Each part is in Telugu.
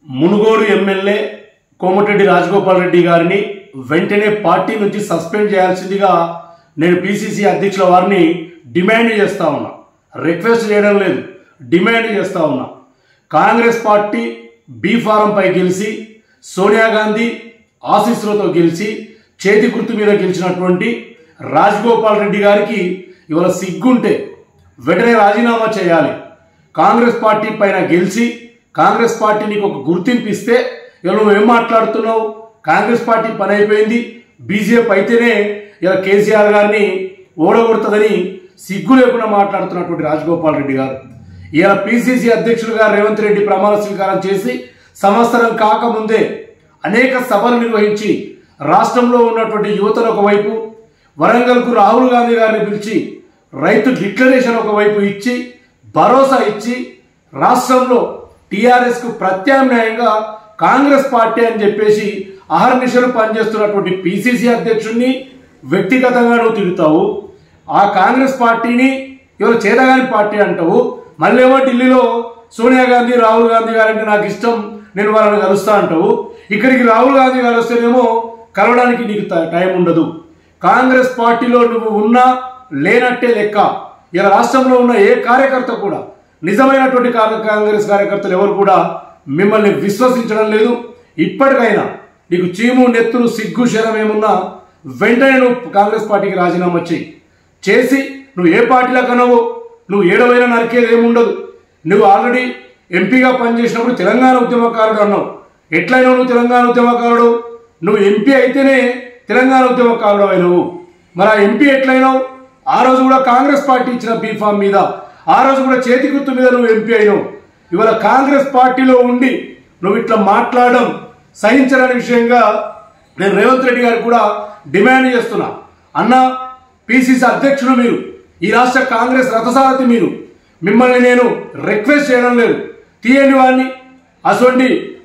మునుగోడు ఎమ్మెల్యే కోమటిరెడ్డి రాజగోపాల్ రెడ్డి గారిని వెంటనే పార్టీ నుంచి సస్పెండ్ చేయాల్సిందిగా నేను పిసిసి అధ్యక్షుల వారిని డిమాండ్ చేస్తా ఉన్నా రిక్వెస్ట్ చేయడం లేదు డిమాండ్ చేస్తా ఉన్నా కాంగ్రెస్ పార్టీ బీ ఫారంపై గెలిచి సోనియా గాంధీ ఆశీస్సులతో గెలిచి చేతి గుర్తు మీద గెలిచినటువంటి రాజగోపాల్ రెడ్డి గారికి ఇవాళ సిగ్గుంటే వెంటనే రాజీనామా చేయాలి కాంగ్రెస్ పార్టీ పైన గెలిచి కాంగ్రెస్ పార్టీ నీకు ఒక గుర్తింపు ఇస్తే ఇవాళ నువ్వేం మాట్లాడుతున్నావు కాంగ్రెస్ పార్టీ పని అయిపోయింది బీజేపీ అయితేనే ఇలా కేసీఆర్ గారిని ఓడగొడుతుందని సిగ్గు లేకుండా మాట్లాడుతున్నటువంటి రాజగోపాల్ రెడ్డి గారు ఇలా పిసిసి అధ్యక్షులుగా రేవంత్ రెడ్డి ప్రమాణ స్వీకారం చేసి సంవత్సరం కాకముందే అనేక సభలు నిర్వహించి రాష్ట్రంలో ఉన్నటువంటి యువతను ఒకవైపు వరంగల్కు రాహుల్ గాంధీ గారిని పిలిచి రైతు డిక్లరేషన్ ఒకవైపు ఇచ్చి భరోసా ఇచ్చి రాష్ట్రంలో టీఆర్ఎస్కు ప్రత్యామ్నాయంగా కాంగ్రెస్ పార్టీ అని చెప్పేసి అహర్నిశలు పనిచేస్తున్నటువంటి పిసిసి అధ్యక్షుడిని వ్యక్తిగతంగా నువ్వు తిరుగుతావు ఆ కాంగ్రెస్ పార్టీని ఇవాళ చేతగాని పార్టీ అంటావు మళ్ళేమో ఢిల్లీలో సోనియా గాంధీ రాహుల్ గాంధీ గారంటే నాకు ఇష్టం నేను వాళ్ళని కలుస్తా అంటావు ఇక్కడికి రాహుల్ గాంధీ గారు వస్తేనేమో కలవడానికి నీకు ట- టైం ఉండదు కాంగ్రెస్ పార్టీలో నువ్వు ఉన్నా లేనట్టే లెక్క ఇలా రాష్ట్రంలో ఉన్న ఏ కార్యకర్త కూడా నిజమైనటువంటి కా- కాంగ్రెస్ కార్యకర్తలు ఎవరు కూడా మిమ్మల్ని విశ్వసించడం లేదు ఇప్పటికైనా నీకు చీము నెత్తురు సిగ్గు శరం ఏమున్నా వెంటనే నువ్వు కాంగ్రెస్ పార్టీకి రాజీనామా చేయి చేసి నువ్వు ఏ పార్టీలో కనవో నువ్వు ఏడవైనా నరికేది ఏముండదు నువ్వు ఆల్రెడీ ఎంపీగా పనిచేసినప్పుడు తెలంగాణ ఉద్యమకారుడు అన్నావు ఎట్లయినా నువ్వు తెలంగాణ ఉద్యమకారుడు నువ్వు ఎంపీ అయితేనే తెలంగాణ ఉద్యమకారుడు అయినవు మరి ఆ ఎంపీ ఎట్లయినావు ఆ రోజు కూడా కాంగ్రెస్ పార్టీ ఇచ్చిన బీఫామ్ మీద ఆ రోజు కూడా చేతి గుర్తు మీద నువ్వు ఎంపీ అయినావు ఇవాళ కాంగ్రెస్ పార్టీలో ఉండి నువ్వు ఇట్లా మాట్లాడడం సహించలేని విషయంగా నేను రేవంత్ రెడ్డి గారికి కూడా డిమాండ్ చేస్తున్నా అన్న పిసిసి అధ్యక్షుడు మీరు ఈ రాష్ట్ర కాంగ్రెస్ రథసారథి మీరు మిమ్మల్ని నేను రిక్వెస్ట్ చేయడం లేదు తీయండి వాడిని అటువంటి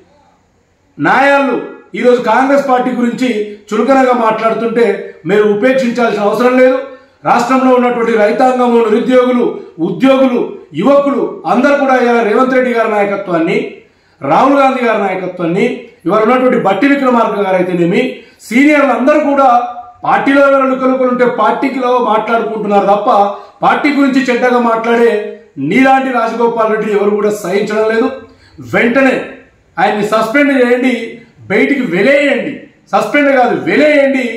న్యాయాలు ఈరోజు కాంగ్రెస్ పార్టీ గురించి చులకనగా మాట్లాడుతుంటే మీరు ఉపేక్షించాల్సిన అవసరం లేదు రాష్ట్రంలో ఉన్నటువంటి రైతాంగము నిరుద్యోగులు ఉద్యోగులు యువకులు అందరూ కూడా ఇవాళ రేవంత్ రెడ్డి గారి నాయకత్వాన్ని రాహుల్ గాంధీ గారి నాయకత్వాన్ని ఇవాళ ఉన్నటువంటి బట్టి విక్రమార్క గారు అయితేనేమి సీనియర్లు అందరూ కూడా పార్టీలో ఎవరైనా కలుకలు ఉంటే పార్టీకిలో మాట్లాడుకుంటున్నారు తప్ప పార్టీ గురించి చెడ్డగా మాట్లాడే నీలాంటి రాజగోపాల్ రెడ్డి ఎవరు కూడా సహించడం లేదు వెంటనే ఆయన్ని సస్పెండ్ చేయండి బయటికి వెలేయండి సస్పెండ్ కాదు వెలేయండి